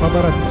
انتظرت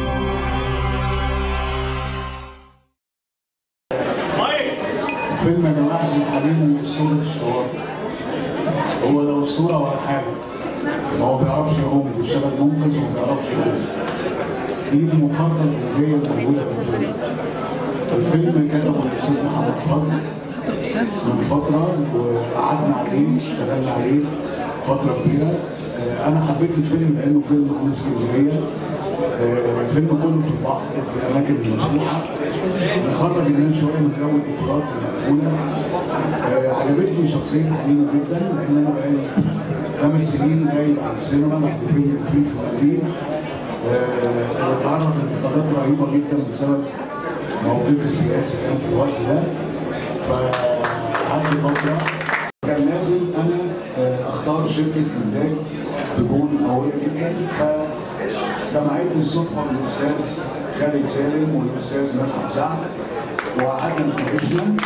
فيلم يا جماعه اسمه الحليم اسطوره الشواطئ هو لو اسطوره ولا حاجه ما هو بيعرفش يعوم بيشتغل منقذ وما بيعرفش يعوم دي المفارقه الوجوديه الموجوده في الفيلم الفيلم كتبه الاستاذ محمد فضل من فتره وقعدنا عليه اشتغلنا عليه فتره كبيره آه، انا حبيت الفيلم لانه فيلم عن اسكندريه آه، الفيلم كله في البحر في الاماكن المفتوحه نخرج الناس شويه من جو الديكورات المقفوله آه، عجبتني شخصيه حليمه جدا لان انا بقالي خمس سنين غايب عن السينما بعد فيلم الفيل في القديم آه، اتعرض لانتقادات رهيبه جدا بسبب موقفي السياسي كان في الوقت ده فقعدت فتره كان لازم انا آه، اختار شركه انتاج تكون قويه جدا فجمعتني الصدفه بالاستاذ خالد سالم والاستاذ مدحت سعد وقعدنا اتناقشنا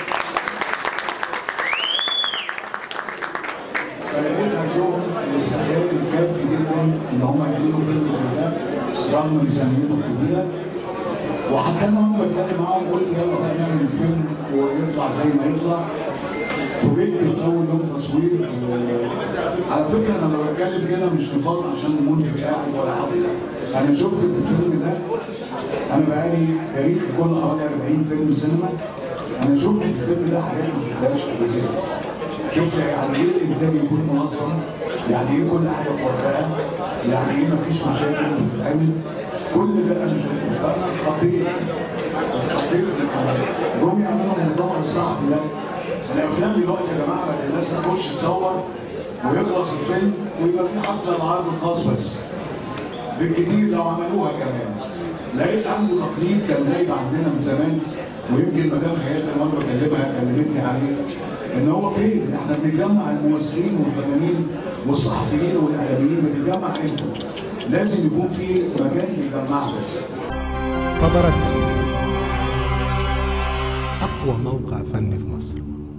فلقيت عندهم الاستعداد الكافي جدا ان هم يعملوا فيلم زي ده رغم ميزانيته الكبيره وحتى انا وانا بتكلم معاهم قلت يلا بقى نعمل الفيلم ويطلع زي ما يطلع فوجئت في اول يوم تصوير آه، على فكره انا لما بتكلم كده مش نفاق عشان المنتج قاعد ولا حاجه انا شفت في الفيلم ده انا بقالي تاريخ كله حوالي 40 فيلم سينما انا شفت في الفيلم ده حاجات ما شفتهاش قبل كده شفت يعني ايه الانتاج يكون منظم يعني ايه كل حاجه في وقتها يعني ايه مفيش مشاكل بتتعمل كل ده انا شفته فانا اتخضيت اتخضيت جم يعملوا المؤتمر الصحفي ده الافلام دلوقتي يا جماعه بقت الناس بتخش تصور ويخلص الفيلم ويبقى في حفله العرض الخاص بس بالكتير لو عملوها كمان لقيت عنده تقليد كان غايب عندنا من زمان ويمكن مدام حياتي وانا بكلمها كلمتني عليه ان هو فين؟ احنا بنتجمع الممثلين والفنانين والصحفيين والاعلاميين بنتجمع امتى؟ لازم يكون في مكان بيجمعنا انتظرت أقوى موقع فني في مصر